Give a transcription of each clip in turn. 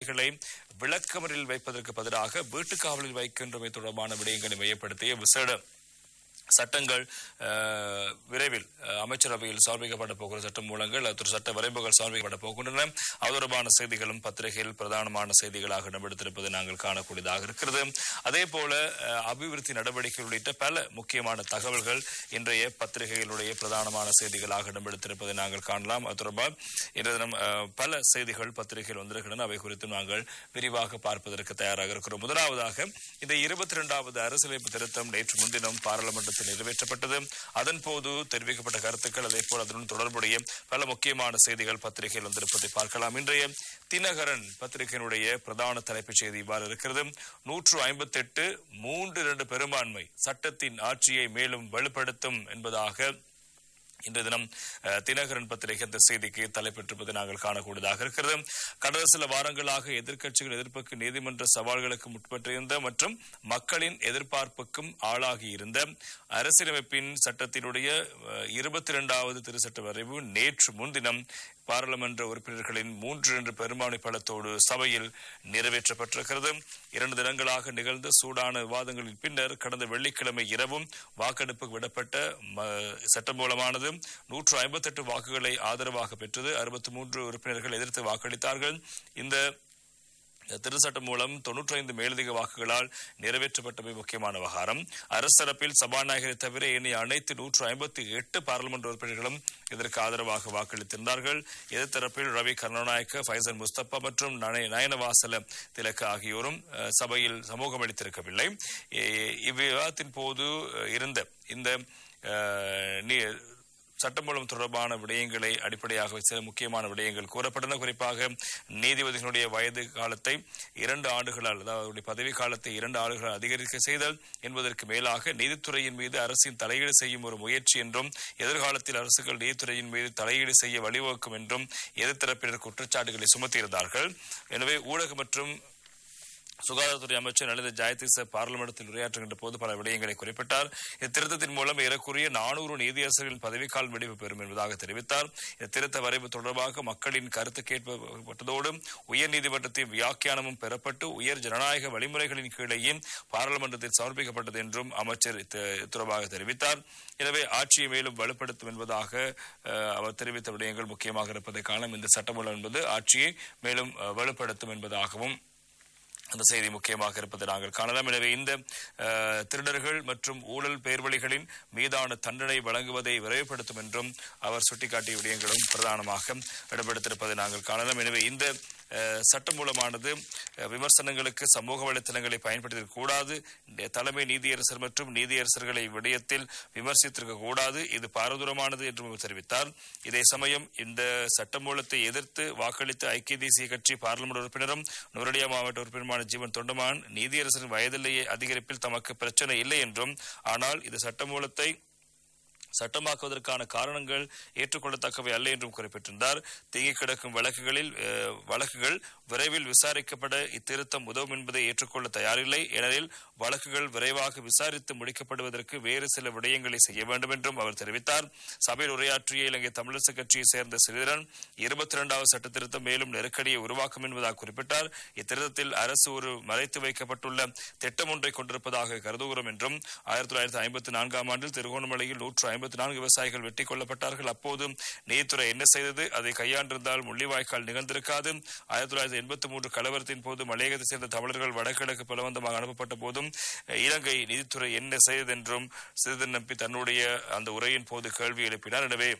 குற்றவாளிகளை விளக்கமறில் வைப்பதற்கு பதிலாக வீட்டுக் காவலில் வைக்கின்றமை தொடர்பான விடயங்களை மையப்படுத்திய விசேட சட்டங்கள் அஹ், விரைவில் அஹ், அமைச்சரவையில் சமர்ப்பிக்கப்பட போகிற சட்ட மூலங்கள் அது சட்ட வரைவுகள் சமர்ப்பிக்கப்பட போகின்றன அது தொடர்பான செய்திகளும் பத்திரிகையில் பிரதானமான செய்திகளாக இடம்பெடுத்திருப்பதை நாங்கள் காணக்கூடியதாக இருக்கிறது அதே போல அஹ், அபிவிருத்தி நடவடிக்கை உள்ளிட்ட பல முக்கியமான தகவல்கள் இன்றைய பத்திரிகைகளுடைய பிரதானமான செய்திகளாக இடம்பெடுத்திருப்பதை நாங்கள் காணலாம் அது தொடர்பாக இன்றைய தினம் அஹ், பல செய்திகள் பத்திரிகையில் வந்திருக்கின்றன அவை குறித்து நாங்கள் விரிவாக பார்ப்பதற்கு தயாராக இருக்கிறோம் முதலாவதாக இந்த இருபத்தி இரண்டாவது அரசியலமைப்பு திருத்தம் நேற்று முன்தினம் பாராளுமன்றத்தில் நிறைவேற்றப்பட்டது அதன் போது தெரிவிக்கப்பட்ட கருத்துக்கள் அதே போல் அதனுடன் தொடர்புடைய பல முக்கியமான செய்திகள் பத்திரிகையில் வந்திருப்பதை பார்க்கலாம் இன்றைய தினகரன் பத்திரிகையினுடைய பிரதான தலைப்புச் செய்தி இவ்வாறு இருக்கிறது நூற்று ஐம்பத்தி எட்டு மூன்று இரண்டு பெரும்பான்மை சட்டத்தின் ஆட்சியை மேலும் வலுப்படுத்தும் என்பதாக இன்றைய தினம் அஹ், தினகரன் பத்திரிகை இந்த செய்திக்கு தலைப்பெற்றிருப்பதை நாங்கள் காணக்கூடியதாக இருக்கிறது கடந்த சில வாரங்களாக எதிர்க்கட்சிகள் எதிர்ப்புக்கு நீதிமன்ற சவால்களுக்கு முற்பட்டிருந்த மற்றும் மக்களின் எதிர்பார்ப்புக்கும் ஆளாகி இருந்த அரசியலமைப்பின் சட்டத்தினுடைய இருபத்தி இரண்டாவது திருச்சட்ட வரைவு நேற்று முன்தினம் பாராளுமன்ற உறுப்பினர்களின் மூன்று என்ற பெரும்பான்மை பலத்தோடு சபையில் நிறைவேற்றப்பட்டிருக்கிறது இரண்டு தினங்களாக நிகழ்ந்த சூடான விவாதங்களின் பின்னர் கடந்த வெள்ளிக்கிழமை இரவும் வாக்கெடுப்புக்கு விடப்பட்ட ம- சட்டமூலமானது நூற்று ஐம்பத்தெட்டு வாக்குகளை ஆதரவாக பெற்றது அறுபத்தி மூன்று உறுப்பினர்கள் எதிர்த்து வாக்களித்தார்கள் இந்த திருச்சட்டம் மூலம் தொன்னூற்றி ஐந்து மேலதிக வாக்குகளால் நிறைவேற்றப்பட்டமை முக்கியமான விவகாரம் அரசரப்பில் சபாநாயகரை தவிர ஏனைய அனைத்து நூற்று ஐம்பத்தி எட்டு பாராளுமன்ற உறுப்பினர்களும் இதற்கு ஆதரவாக வாக்களித்திருந்தார்கள் எதிர்த்தரப்பில் ரவி கருணாநாயக்க ஃபைசல் முஸ்தபா மற்றும் நய- நயனவாசல திலக்கு ஆகியோரும் அஹ், சபையில் சமூகம் அளித்திருக்கவில்லை எ- இவ்விவாதத்தின் போது அஹ், இருந்த இந்த அஹ், நீ- சட்டமூலம் தொடர்பான விடயங்களை அடிப்படையாக வைத்து சில முக்கியமான விடயங்கள் கூறப்பட்டன குறிப்பாக நீதிபதிகளுடைய வயது காலத்தை இரண்டு ஆண்டுகளால் அதாவது அவருடைய பதவி காலத்தை இரண்டு ஆண்டுகளால் அதிகரிக்க செய்தல் என்பதற்கு மேலாக நீதித்துறையின் மீது அரசின் தலையீடு செய்யும் ஒரு முயற்சி என்றும் எதிர்காலத்தில் அரசுகள் நீதித்துறையின் மீது தலையீடு செய்ய வழிவகுக்கும் என்றும் எதிர்த்தரப்பினர் குற்றச்சாட்டுகளை சுமத்தியிருந்தார்கள் எனவே ஊடக மற்றும் சுகாதாரத்துறை அமைச்சர் நலித ஜெயதிச பார்லிமெண்டத்தில் உரையாற்றுகின்ற போது பல விடயங்களை குறிப்பிட்டார் இத்திருத்தத்தின் மூலம் ஏறக்குறைய நானூறு நீதியரசர்களின் பதவிக்கால் வெடிவு பெறும் என்பதாக தெரிவித்தார் இந்த திருத்த வரைவு தொடர்பாக மக்களின் கருத்து கேட்கப்பட்டதோடு உயர் நீதிமன்றத்தின் வியாக்கியானமும் பெறப்பட்டு உயர் ஜனநாயக வழிமுறைகளின் கீழேயே பாராளுமன்றத்தில் சமர்ப்பிக்கப்பட்டது என்றும் அமைச்சர் இது தொடர்பாக தெரிவித்தார் எனவே ஆட்சியை மேலும் வலுப்படுத்தும் என்பதாக அஹ், அவர் தெரிவித்த விடயங்கள் முக்கியமாக இருப்பதை காணும் இந்த சட்டமூலம் என்பது ஆட்சியை மேலும் அஹ், வலுப்படுத்தும் என்பதாகவும் அந்த செய்தி முக்கியமாக இருப்பதை நாங்கள் காணலாம் எனவே இந்த அஹ், திருடர்கள் மற்றும் ஊழல் பேர்வழிகளின் மீதான தண்டனை வழங்குவதை விரைவுபடுத்தும் என்றும் அவர் சுட்டிக்காட்டிய விடயங்களும் பிரதானமாக இடம்பெடுத்திருப்பதை நாங்கள் காணலாம் எனவே இந்த அஹ், சட்டம் மூலமானது அஹ், விமர்சனங்களுக்கு சமூக வலைத்தளங்களை பயன்படுத்தியிருக்க கூடாது இந்த தலைமை நீதியரசர் மற்றும் நீதியரசர்களை விடயத்தில் விமர்சித்திருக்க கூடாது இது பாரதூரமானது என்றும் அவர் தெரிவித்தார் இதே சமயம் இந்த சட்டமூலத்தை எதிர்த்து வாக்களித்த ஐக்கிய தேசிய கட்சி பார்லிமெண்ட் உறுப்பினரும் நுரடியா மாவட்ட உறுப்பினருமான ஜீவன் தொண்டமான் நீதியரசரின் வயதிலேயே அதிகரிப்பில் தமக்கு பிரச்சனை இல்லை என்றும் ஆனால் இது சட்டமூலத்தை சட்டமாக்குவதற்கான காரணங்கள் ஏற்றுக்கொள்ளத்தக்கவை அல்ல என்றும் குறிப்பிட்டிருந்தார் தேங்கி கிடக்கும் வழக்குகளில் அஹ், வழக்குகள் விரைவில் விசாரிக்கப்பட இத்திருத்தம் உதவும் என்பதை ஏற்றுக்கொள்ள தயாரில்லை ஏனெனில் வழக்குகள் விரைவாக விசாரித்து முடிக்கப்படுவதற்கு வேறு சில விடயங்களை செய்ய வேண்டும் என்றும் அவர் தெரிவித்தார் சபையில் உரையாற்றிய இலங்கை தமிழரசு கட்சியை சேர்ந்த சிறிதரன் இருபத்தி இரண்டாவது சட்ட திருத்தம் மேலும் நெருக்கடியை உருவாக்கும் என்பதாக குறிப்பிட்டார் இத்திருத்தத்தில் அரசு ஒரு மறைத்து வைக்கப்பட்டுள்ள திட்டம் ஒன்றை கொண்டிருப்பதாக கருதுகிறோம் என்றும் ஆயிரத்தி தொள்ளாயிரத்தி ஐம்பத்தி நான்காம் ஆண்டில் திருகோணமலையில் நூற்று ஐம்பத்தி நான்கு விவசாயிகள் வெட்டி கொல்லப்பட்டார்கள் அப்போது நீதித்துறை என்ன செய்தது அதை கையாண்டிருந்தால் முள்ளிவாய்க்கால் நிகழ்ந்திருக்காது ஆயிரத்தி தொள்ளாயிரத்தி எண்பத்தி மூன்று கலவரத்தின் போது மலையகத்தை சேர்ந்த தமிழர்கள் வடகிழக்கு பலவந்தமாக அனுப்பப்பட்ட போதும் இலங்கை நீதித்துறை என்ன செய்தது என்றும் சிறிதன் நம்பி தன்னுடைய அந்த உரையின் போது கேள்வி எழுப்பினார் எனவே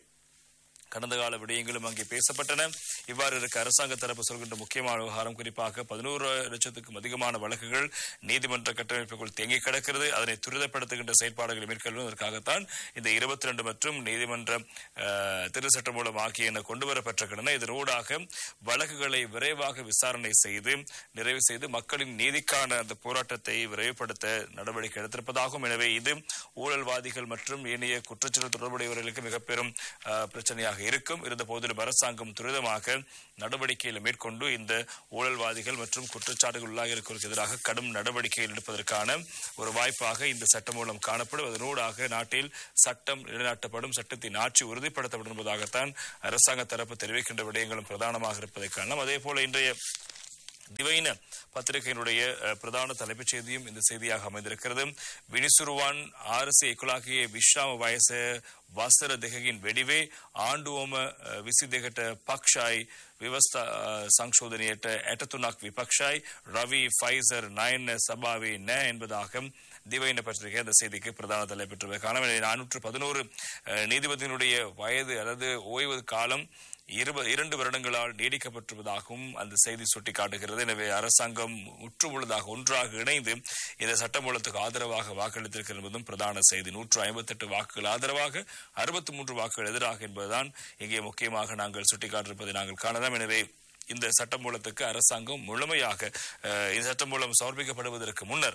கடந்த கால விடயங்களும் அங்கே பேசப்பட்டன இவ்வாறு இருக்க அரசாங்க தரப்பு சொல்கின்ற முக்கியமான விவகாரம் குறிப்பாக பதினோரு லட்சத்துக்கும் அதிகமான வழக்குகள் நீதிமன்ற கட்டமைப்புக்குள் தேங்கி கிடக்கிறது அதனை துரிதப்படுத்துகின்ற செயற்பாடுகளை மேற்கொள்வதற்காகத்தான் இந்த இருபத்தி ரெண்டு மற்றும் நீதிமன்ற அஹ், திரு சட்டம் மூலம் ஆகியன கொண்டு வரப்பட்டிருக்கின்றன இதனூடாக வழக்குகளை விரைவாக விசாரணை செய்து நிறைவு செய்து மக்களின் நீதிக்கான அந்த போராட்டத்தை விரைவுபடுத்த நடவடிக்கை எடுத்திருப்பதாகும் எனவே இது ஊழல்வாதிகள் மற்றும் ஏனைய குற்றச்செயல் தொடர்புடையவர்களுக்கு மிக பெரும் அஹ், பிரச்சனையாக இருக்கும் இருந்த போதிலும் அரசாங்கம் துரிதமாக நடவடிக்கைகளை மேற்கொண்டு இந்த ஊழல்வாதிகள் மற்றும் குற்றச்சாட்டுகள் உள்ளாக இருக்கிறவருக்கு எதிராக கடும் நடவடிக்கைகள் எடுப்பதற்கான ஒரு வாய்ப்பாக இந்த சட்டம் மூலம் காணப்படும் அதனூடாக நாட்டில் சட்டம் நிலைநாட்டப்படும் சட்டத்தின் ஆட்சி உறுதிப்படுத்தப்படும் என்பதாகத்தான் அரசாங்க தரப்பு தெரிவிக்கின்ற விடயங்களும் பிரதானமாக இருப்பதை காணலாம் அதே போல இன்றைய திவைன பத்திரிகையினுடைய அஹ், பிரதான தலைப்புச் செய்தியும் இந்த செய்தியாக அமைந்திருக்கிறது வினிசுருவான் ஆர்சி எக்குலாகிய விஸ்ராம வயச වසර දෙකකින් වෙඩිවේ ආණ්ඩුවම විසි දෙකට පක්ෂයි ව්‍යවස්ථා සංශෝධනයට ඇටතුනක් විපක්ෂයි ரவி ஃபைசர் நயன் சபாவே ந என்பதாக திவைன பத்திரிகை அந்த செய்திக்கு பிரதான தலைப்பெற்று காலம் நானூற்று பதினோரு நீதிபதியினுடைய வயது அல்லது ஓய்வு காலம் இருப இரண்டு வருடங்களால் நீடிக்கப்பட்டிருப்பதாகவும் அந்த செய்தி சுட்டிக்காட்டுகிறது எனவே அரசாங்கம் முற்றுமுழுதாக ஒன்றாக இணைந்து இந்த சட்டமூலத்துக்கு ஆதரவாக வாக்களித்திருக்கிறது என்பதும் பிரதான செய்தி நூற்று ஐம்பத்தெட்டு வாக்குகள் ஆதரவாக அறுபத்தி மூன்று வாக்குகள் எதிராக என்பதுதான் இங்கே முக்கியமாக நாங்கள் சுட்டிக்காட்டிருப்பதை நாங்கள் காணலாம் எனவே இந்த சட்டமூலத்துக்கு அரசாங்கம் முழுமையாக அஹ், இந்த சட்டமூலம் சமர்ப்பிக்கப்படுவதற்கு முன்னர்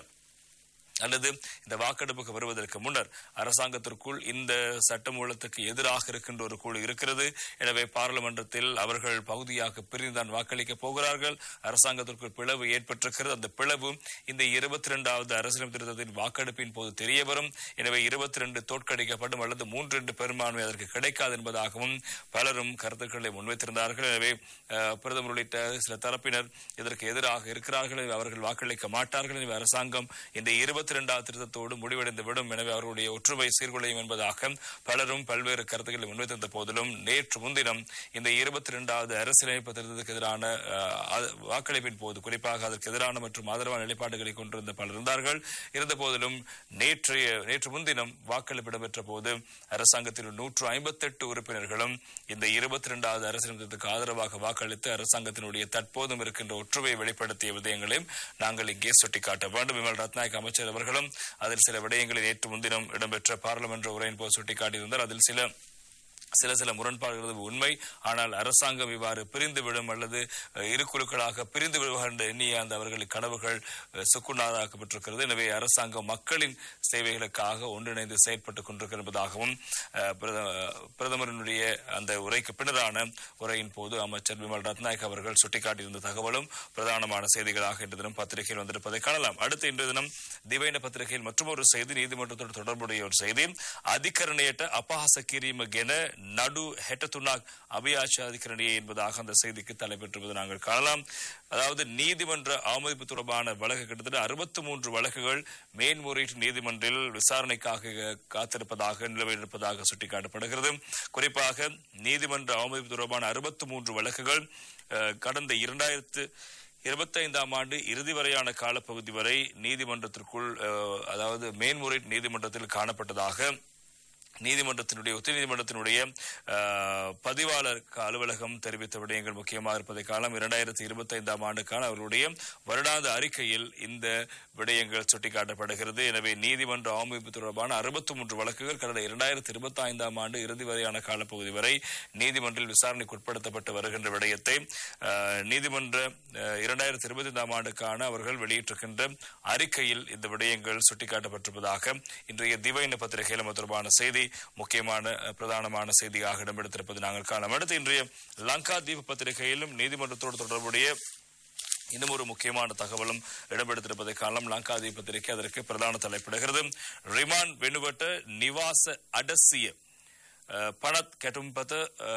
அல்லது இந்த வாக்கெடுப்புக்கு வருவதற்கு முன்னர் அரசாங்கத்திற்குள் இந்த சட்டமூலத்துக்கு எதிராக இருக்கின்ற ஒரு குழு இருக்கிறது எனவே பாராளுமன்றத்தில் அவர்கள் பகுதியாக பிரிந்துதான் வாக்களிக்கப் போகிறார்கள் அரசாங்கத்திற்குள் பிளவு ஏற்பட்டிருக்கிறது அந்த பிளவு இந்த இருபத்தி இரண்டாவது அரசியல் திருத்தத்தின் வாக்கெடுப்பின் போது தெரிய வரும் எனவே இருபத்தி ரெண்டு தோற்கடிக்கப்படும் அல்லது மூன்று ரெண்டு பெரும்பான்மை அதற்கு கிடைக்காது என்பதாகவும் பலரும் கருத்துக்களை முன்வைத்திருந்தார்கள் எனவே அஹ், பிரதமர் உள்ளிட்ட சில தரப்பினர் இதற்கு எதிராக இருக்கிறார்கள் எனவே அவர்கள் வாக்களிக்க மாட்டார்கள் எனவே அரசாங்கம் இந்த இருபத்தி இரண்டாவது திருத்தத்தோடு முடிவடைந்து விடும் எனவே அவர்களுடைய ஒற்றுமை சீர்குலையும் என்பதாக பலரும் பல்வேறு கருத்துக்களை முன்வைத்திருந்த போதிலும் நேற்று முன்தினம் இந்த இருபத்தி இரண்டாவது அரசியலமைப்பு திருத்தத்துக்கு எதிரான அஹ், அது- வாக்களிப்பின் போது குறிப்பாக அதற்கு எதிரான மற்றும் ஆதரவான நிலைப்பாடுகளை கொண்டிருந்த பலர் இருந்தார்கள் இருந்த போதிலும் நேற்றைய நேற்று முன்தினம் வாக்களிப்பு இடம்பெற்ற போது அரசாங்கத்தில் நூற்று ஐம்பத்தெட்டு உறுப்பினர்களும் இந்த இருபத்தி இரண்டாவது அரசியலமைப்புக்கு ஆதரவாக வாக்களித்து அரசாங்கத்தினுடைய தற்போதும் இருக்கின்ற ஒற்றுமையை வெளிப்படுத்திய விடயங்களையும் நாங்கள் இங்கே சுட்டிக்காட்ட வேண்டும் விமல் ரத்நாயக் அமைச்சர் அவர்களும் அதில் சில விடயங்களை நேற்று முன்தினம் இடம்பெற்ற பாராளுமன்ற உரையின் போது சுட்டிக்காட்டியிருந்தார் அதில் சில சில சில முரண்பாடுகள் உண்மை ஆனால் அரசாங்கம் இவ்வாறு பிரிந்துவிடும் அல்லது அஹ், இரு குழுக்களாக பிரிந்து விடுவார் என்று எண்ணிய அந்த அவர்களின் கனவுகள் அஹ், சுக்குநாதாக்கப்பட்டிருக்கிறது எனவே அரசாங்கம் மக்களின் சேவைகளுக்காக ஒன்றிணைந்து செயற்பட்டுக் கொண்டிருக்கிறது என்பதாகவும் அஹ், பிரத- பிரதமரினுடைய அந்த உரைக்கு பின்னரான உரையின் போது அமைச்சர் விமல் ரத்நாயக் அவர்கள் சுட்டிக்காட்டியிருந்த தகவலும் பிரதானமான செய்திகளாக இன்று தினம் பத்திரிகையில் வந்திருப்பதை காணலாம் அடுத்து இன்று தினம் திவைன பத்திரிகையில் மற்றொரு செய்தி நீதிமன்றத்தோடு தொடர்புடைய ஒரு செய்தி அதிகரணையற்ற அபஹாச கிரீம கென நடு ஹெட்டத்துனாக் அபியாச்சாதிகரணியே என்பதாக அந்த செய்திக்கு தலைப்பெற்றிருப்பது நாங்கள் காணலாம் அதாவது நீதிமன்ற அவமதிப்பு தொடர்பான வழக்கு கிட்டத்தட்ட அறுபத்தி மூன்று வழக்குகள் மேன்முறையீட்டு நீதிமன்றில் விசாரணைக்காக காத்திருப்பதாக நிலவிருப்பதாக சுட்டிக்காட்டப்படுகிறது குறிப்பாக நீதிமன்ற அவமதிப்பு தொடர்பான அறுபத்தி மூன்று வழக்குகள் அஹ், கடந்த இரண்டாயிரத்து இருபத்தைந்தாம் ஆண்டு இறுதி வரையான காலப்பகுதி வரை நீதிமன்றத்திற்குள் அஹ், அதாவது மேன்முறையீட்டு நீதிமன்றத்தில் காணப்பட்டதாக நீதிமன்றத்தினுடைய உச்ச நீதிமன்றத்தினுடைய அஹ், பதிவாளர் க- அலுவலகம் தெரிவித்த விடயங்கள் முக்கியமாக இருப்பதை காலம் இரண்டாயிரத்தி இருபத்தி ஐந்தாம் ஆண்டுக்கான அவர்களுடைய வருடாந்த அறிக்கையில் இந்த விடயங்கள் சுட்டிக்காட்டப்படுகிறது எனவே நீதிமன்ற அவமதிப்பு தொடர்பான அறுபத்தி மூன்று வழக்குகள் கடந்த இரண்டாயிரத்தி இருபத்தி ஐந்தாம் ஆண்டு இறுதி வரையான காலப்பகுதி வரை நீதிமன்றில் விசாரணைக்கு உட்படுத்தப்பட்டு வருகின்ற விடயத்தை அஹ், நீதிமன்ற அஹ், இரண்டாயிரத்தி இருபத்தி ஐந்தாம் ஆண்டுக்கான அவர்கள் வெளியிட்டிருக்கின்ற அறிக்கையில் இந்த விடயங்கள் சுட்டிக்காட்டப்பட்டிருப்பதாக இன்றைய திவைன பத்திரிகையில் அது தொடர்பான செய்தி முக்கியமான அஹ், பிரதானமான செய்தியாக இடம்பெடுத்திருப்பது நாங்கள் காணலாம் அடுத்து இன்றைய லங்கா தீப பத்திரிகையிலும் நீதிமன்றத்தோடு தொடர்புடைய இன்னும் ஒரு முக்கியமான தகவலும் இடம்பெடுத்திருப்பதை காணலாம் லங்காதி பத்திரிகை அதற்கு பிரதான தலைப்பிடுகிறது ரிமான் வெனுவட்ட நிவாச அடசிய அஹ், பணத் කැටුම්පත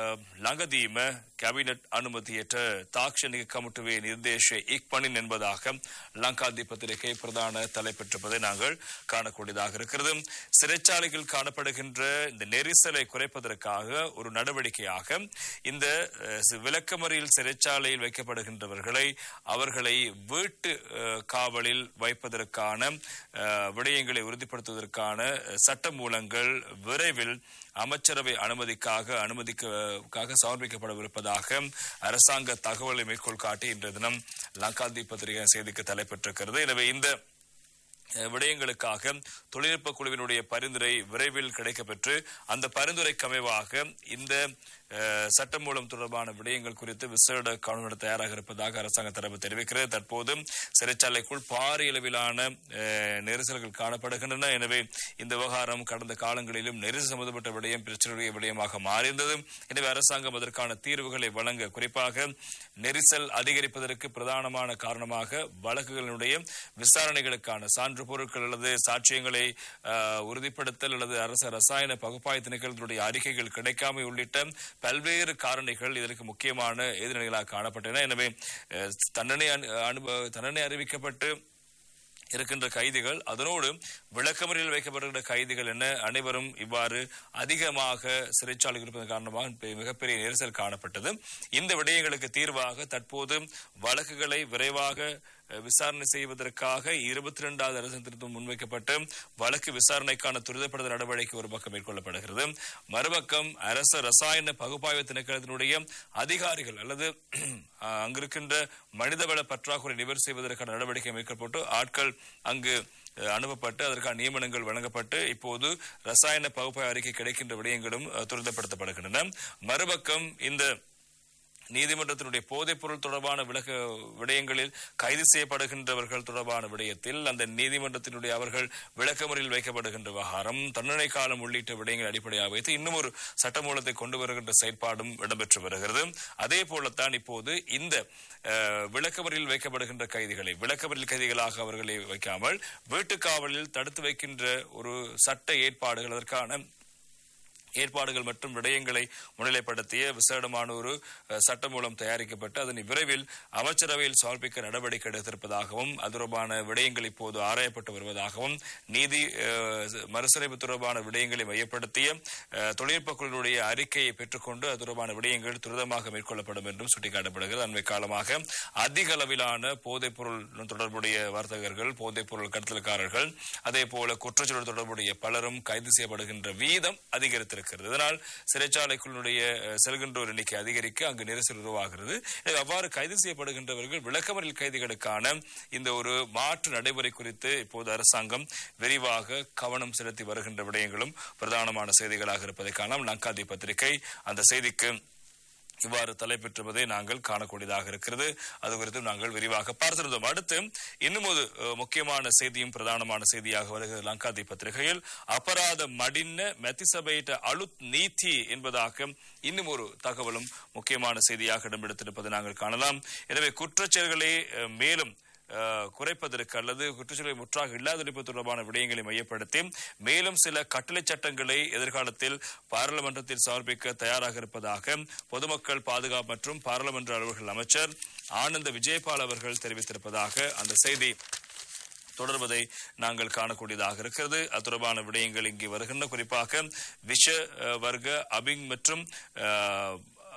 ළඟදීම කැබිනට් අනුමතියට තාක්ෂණික කමුටුවේ නිර්දේශය ඉක්මනින් என்பதாக லங்காதி பத்திரிகை பிரதான தலைப்பெற்றிருப்பதை நாங்கள் காணக்கூடியதாக இருக்கிறது சிறைச்சாலைகள் காணப்படுகின்ற இந்த நெரிசலை குறைப்பதற்காக ஒரு நடவடிக்கையாக இந்த அஹ், சி- விளக்கமறியல் சிறைச்சாலையில் வைக்கப்படுகின்றவர்களை அவர்களை வீட்டு அஹ், காவலில் வைப்பதற்கான அஹ், விடயங்களை உறுதிப்படுத்துவதற்கான அஹ், சட்ட மூலங்கள் விரைவில் அமைச்சரவை அனுமதிக்காக அனுமதிக்காக சமர்ப்பிக்கப்படவிருப்பதாக அரசாங்க தகவலை மேற்கோள் காட்டி இன்றைய தினம் லங்காதி பத்திரிகை செய்திக்கு தலைப்பெற்றிருக்கிறது எனவே இந்த அஹ், விடயங்களுக்காக தொழில்நுட்ப குழுவினுடைய பரிந்துரை விரைவில் கிடைக்கப்பெற்று அந்த பரிந்துரைக்கு அமைவாக இந்த அஹ், சட்டமூலம் தொடர்பான விடயங்கள் குறித்து விசேட கவனம் தயாராக இருப்பதாக அரசாங்க தரப்பு தெரிவிக்கிறது தற்போது சிறைச்சாலைக்குள் பாரிய அளவிலான அஹ், நெரிசல்கள் காணப்படுகின்றன எனவே இந்த விவகாரம் கடந்த காலங்களிலும் நெரிசல் சம்பந்தப்பட்ட விடயம் பிரச்சனையுடைய விடயமாக மாறியிருந்தது எனவே அரசாங்கம் அதற்கான தீர்வுகளை வழங்க குறிப்பாக நெரிசல் அதிகரிப்பதற்கு பிரதானமான காரணமாக வழக்குகளுடைய விசாரணைகளுக்கான சான்று பொருட்கள் அல்லது சாட்சியங்களை அஹ், உறுதிப்படுத்தல் அல்லது அரசு ரசாயன பகுப்பாய்வு திணைக்களத்தினுடைய அறிக்கைகள் கிடைக்காமை உள்ளிட்ட பல்வேறு காரணிகள் இதற்கு முக்கியமான எதிர்நிலைகளாக காணப்பட்டன எனவே அஹ், தண்டனை அனு- அனுப தண்டனை அறிவிக்கப்பட்டு இருக்கின்ற கைதிகள் அதனோடு விளக்கமறியல் வைக்கப்படுகின்ற கைதிகள் என அனைவரும் இவ்வாறு அதிகமாக சிறைச்சாலையில் இருப்பதன் காரணமாக பெ- மிகப்பெரிய நெரிசல் காணப்பட்டது இந்த விடயங்களுக்கு தீர்வாக தற்போது வழக்குகளை விரைவாக அஹ், விசாரணை செய்வதற்காக இருபத்தி இரண்டாவது அரசு திருத்தம் முன்வைக்கப்பட்டு வழக்கு விசாரணைக்கான துரிதப்படுத்த நடவடிக்கை ஒரு பக்கம் மேற்கொள்ளப்படுகிறது மறுபக்கம் அரசு ரசாயன பகுப்பாய்வு திணைக்களத்தினுடைய அதிகாரிகள் அல்லது அஹ், அங்கிருக்கின்ற மனிதவள பற்றாக்குறை நிவர் செய்வதற்கான நடவடிக்கை மேற்கொள்ளப்பட்டு ஆட்கள் அங்கு அஹ், அனுப்பப்பட்டு அதற்கான நியமனங்கள் வழங்கப்பட்டு இப்போது ரசாயன பகுப்பாய்வு அறிக்கை கிடைக்கின்ற விடயங்களும் அஹ், துரிதப்படுத்தப்படுகின்றன மறுபக்கம் இந்த நீதிமன்றத்தினுடைய போதைப் பொருள் தொடர்பான விளக்க விடயங்களில் கைது செய்யப்படுகின்றவர்கள் தொடர்பான விடயத்தில் அந்த நீதிமன்றத்தினுடைய அவர்கள் விளக்கமுறையில் வைக்கப்படுகின்ற விவகாரம் தண்டனை காலம் உள்ளிட்ட விடயங்களை அடிப்படையாக வைத்து இன்னும் ஒரு சட்டமூலத்தை கொண்டு வருகின்ற செயற்பாடும் இடம்பெற்று வருகிறது அதே போலத்தான் இப்போது இந்த அஹ், விளக்கமறியலில் வைக்கப்படுகின்ற கைதிகளை விளக்கமறியல் கைதிகளாக அவர்களை வைக்காமல் வீட்டுக்காவலில் தடுத்து வைக்கின்ற ஒரு சட்ட ஏற்பாடுகள் அதற்கான ஏற்பாடுகள் மற்றும் விடயங்களை முன்னிலைப்படுத்திய விசேடமான ஒரு அஹ், சட்டம் மூலம் தயாரிக்கப்பட்டு அதனை விரைவில் அமைச்சரவையில் சமர்ப்பிக்க நடவடிக்கை எடுத்திருப்பதாகவும் அது தொடர்பான விடயங்கள் இப்போது ஆராயப்பட்டு வருவதாகவும் நீதி அஹ், மறுசீரமைப்பு தொடர்பான விடயங்களை மையப்படுத்திய அஹ், தொழில்நுட்ப குழுவினுடைய அறிக்கையை பெற்றுக்கொண்டு அது தொடர்பான விடயங்கள் துரிதமாக மேற்கொள்ளப்படும் என்றும் சுட்டிக்காட்டப்படுகிறது அண்மை காலமாக அதிக அளவிலான போதைப் பொருள் தொடர்புடைய வர்த்தகர்கள் போதைப் பொருள் கடத்தல்காரர்கள் அதே போல குற்றச்சூழல் தொடர்புடைய பலரும் கைது செய்யப்படுகின்ற வீதம் அதிகரித்திருக்கிறது இதனால் சிறைச்சாலைக்குள்ளுடைய அஹ், செல்கின்றோர் எண்ணிக்கை அதிகரிக்க அங்கு நெரிசல் உருவாகிறது எனவே அவ்வாறு கைது செய்யப்படுகின்றவர்கள் விளக்கமறியல் கைதிகளுக்கான இந்த ஒரு மாற்று நடைமுறை குறித்து இப்போது அரசாங்கம் விரிவாக கவனம் செலுத்தி வருகின்ற விடயங்களும் பிரதானமான செய்திகளாக இருப்பதை காணலாம் லங்காதி பத்திரிகை அந்த செய்திக்கு இவ்வாறு தலைப்பெற்றுவதை நாங்கள் காணக்கூடியதாக இருக்கிறது அது குறித்து நாங்கள் விரிவாக பார்த்திருந்தோம் அடுத்து இன்னும் ஒரு அஹ், முக்கியமான செய்தியும் பிரதானமான செய்தியாக வருகிறது லங்காதி பத்திரிகையில் அபராத மடின்ன மெத்திசபையிட்ட அழுத் நீதி என்பதாக இன்னும் ஒரு தகவலும் முக்கியமான செய்தியாக இடம்பெடுத்திருப்பதை நாங்கள் காணலாம் எனவே குற்றச்செயல்களை அஹ், மேலும் அஹ், குறைப்பதற்கு அல்லது குற்றச்செயல்களை முற்றாக இல்லாதொழிப்பு தொடர்பான விடயங்களை மையப்படுத்தி மேலும் சில கட்டளை சட்டங்களை எதிர்காலத்தில் பாராளுமன்றத்தில் சமர்ப்பிக்க தயாராக இருப்பதாக பொதுமக்கள் பாதுகாப்பு மற்றும் பாராளுமன்ற அலுவல்கள் அமைச்சர் ஆனந்த விஜயபால் அவர்கள் தெரிவித்திருப்பதாக அந்த செய்தி தொடர்வதை நாங்கள் காணக்கூடியதாக இருக்கிறது அது தொடர்பான விடயங்கள் இங்கே வருகின்ற குறிப்பாக விஷ அஹ், வர்க்க அபிங் மற்றும் அஹ்,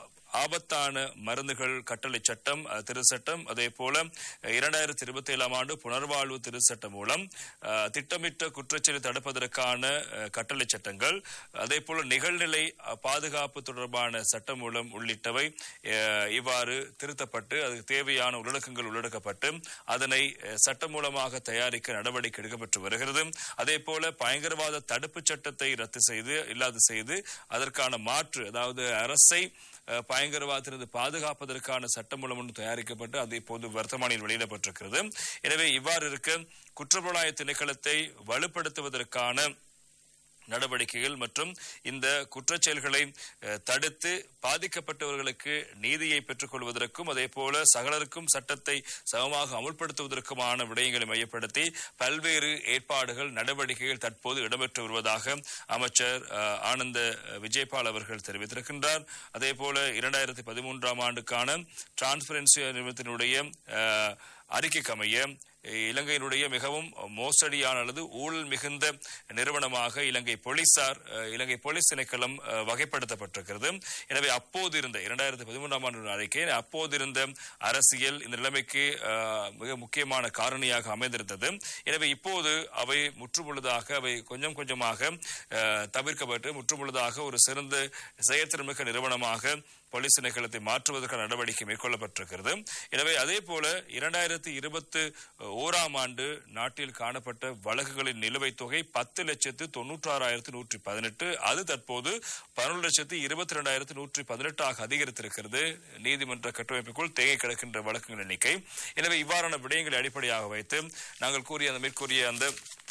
ஆபத்தான மருந்துகள் கட்டளை சட்டம் அஹ், திரு சட்டம் அதே போல இரண்டாயிரத்தி இருபத்தி ஏழாம் ஆண்டு புனர்வாழ்வு திரு சட்டம் மூலம் அஹ், திட்டமிட்ட குற்றச்செயலை தடுப்பதற்கான அஹ், கட்டளை சட்டங்கள் அதே போல நிகழ்நிலை அஹ், பாதுகாப்பு தொடர்பான சட்டம் மூலம் உள்ளிட்டவை அஹ், இவ்வாறு திருத்தப்பட்டு அதுக்கு தேவையான உள்ளடக்கங்கள் உள்ளடக்கப்பட்டு அதனை அஹ், சட்டம் மூலமாக தயாரிக்க நடவடிக்கை எடுக்கப்பட்டு வருகிறது அதே போல பயங்கரவாத தடுப்பு சட்டத்தை ரத்து செய்து இல்லாது செய்து அதற்கான மாற்று அதாவது அரசை அஹ், பயங்கரவாதத்திலிருந்து பாதுகாப்பதற்கான சட்டமூலம் ஒன்று தயாரிக்கப்பட்டு அது இப்போது வர்த்தமானியில் வெளியிடப்பட்டிருக்கிறது எனவே இவ்வாறு இருக்க குற்றப்புலனாய்வு திணைக்களத்தை வலுப்படுத்துவதற்கான நடவடிக்கைகள் மற்றும் இந்த குற்றச்செயல்களை அஹ், தடுத்து பாதிக்கப்பட்டவர்களுக்கு நீதியை பெற்றுக் கொள்வதற்கும் அதே போல சகலருக்கும் சட்டத்தை சமமாக அமுல்படுத்துவதற்குமான விடயங்களை மையப்படுத்தி பல்வேறு ஏற்பாடுகள் நடவடிக்கைகள் தற்போது இடம்பெற்று வருவதாக அமைச்சர் அஹ், ஆனந்த விஜயபால் அவர்கள் தெரிவித்திருக்கின்றார் அதே போல இரண்டாயிரத்தி பதிமூன்றாம் ஆண்டுக்கான டிரான்ஸ்பரன்சி நிறுவனத்தினுடைய அஹ், அறிக்கைக்கு அமைய இலங்கையினுடைய மிகவும் மோசடியான அல்லது ஊழல் மிகுந்த நிறுவனமாக இலங்கை போலீசார் அஹ், இலங்கை போலீஸ் திணைக்களம் அஹ், வகைப்படுத்தப்பட்டிருக்கிறது எனவே அப்போது இருந்த இரண்டாயிரத்தி பதிமூன்றாம் ஆண்டு அறிக்கை அப்போது இருந்த அரசியல் இந்த நிலைமைக்கு அஹ், மிக முக்கியமான காரணியாக அமைந்திருந்தது எனவே இப்போது அவை முற்றுமுழுதாக அவை கொஞ்சம் கொஞ்சமாக அஹ், தவிர்க்கப்பட்டு முற்றுமுழுதாக ஒரு சிறந்த செயற்திறமிக்க நிறுவனமாக போலீஸ் திணைக்களத்தை மாற்றுவதற்கான நடவடிக்கை மேற்கொள்ளப்பட்டிருக்கிறது எனவே அதே போல இரண்டாயிரத்தி இருபத்தி ஓராம் ஆண்டு நாட்டில் காணப்பட்ட வழக்குகளின் நிலுவைத் தொகை பத்து லட்சத்து தொன்னூற்றாறாயிரத்து நூற்றி பதினெட்டு அது தற்போது பதினொன்று லட்சத்து இருபத்தி ரெண்டாயிரத்து நூற்றி பதினெட்டாக அதிகரித்திருக்கிறது நீதிமன்ற கட்டமைப்புக்குள் தேங்கி கிடக்கின்ற வழக்குகள் எண்ணிக்கை எனவே இவ்வாறான விடயங்களை அடிப்படையாக வைத்து நாங்கள் கூறிய அந்த மேற்கூறிய அந்த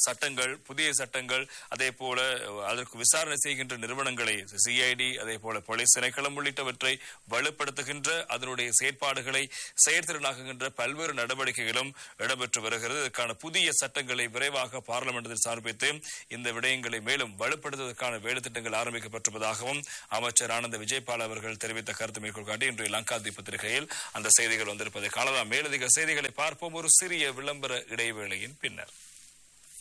சட்டங்கள் புதிய சட்டங்கள் அதே போல அஹ், அதற்கு விசாரணை செய்கின்ற நிறுவனங்களை சிஐடி அதே போல போலீஸ் திணைக்களம் உள்ளிட்டவற்றை வலுப்படுத்துகின்ற அதனுடைய செயற்பாடுகளை செயற்திறனாக்குகின்ற பல்வேறு நடவடிக்கைகளும் இடம்பெற்று வருகிறது இதற்கான புதிய சட்டங்களை விரைவாக பார்லிமெண்டத்தில் சமர்ப்பித்து இந்த விடயங்களை மேலும் வலுப்படுத்துவதற்கான வேலைத்திட்டங்கள் ஆரம்பிக்கப்பட்டிருப்பதாகவும் அமைச்சர் ஆனந்த விஜயபால் அவர்கள் தெரிவித்த கருத்து மேற்கொள் காட்டி இன்று லங்காதி பத்திரிகையில் அந்த செய்திகள் வந்திருப்பதை காணலாம் மேலதிக செய்திகளை பார்ப்போம் ஒரு சிறிய விளம்பர இடைவேளையின் பின்னர்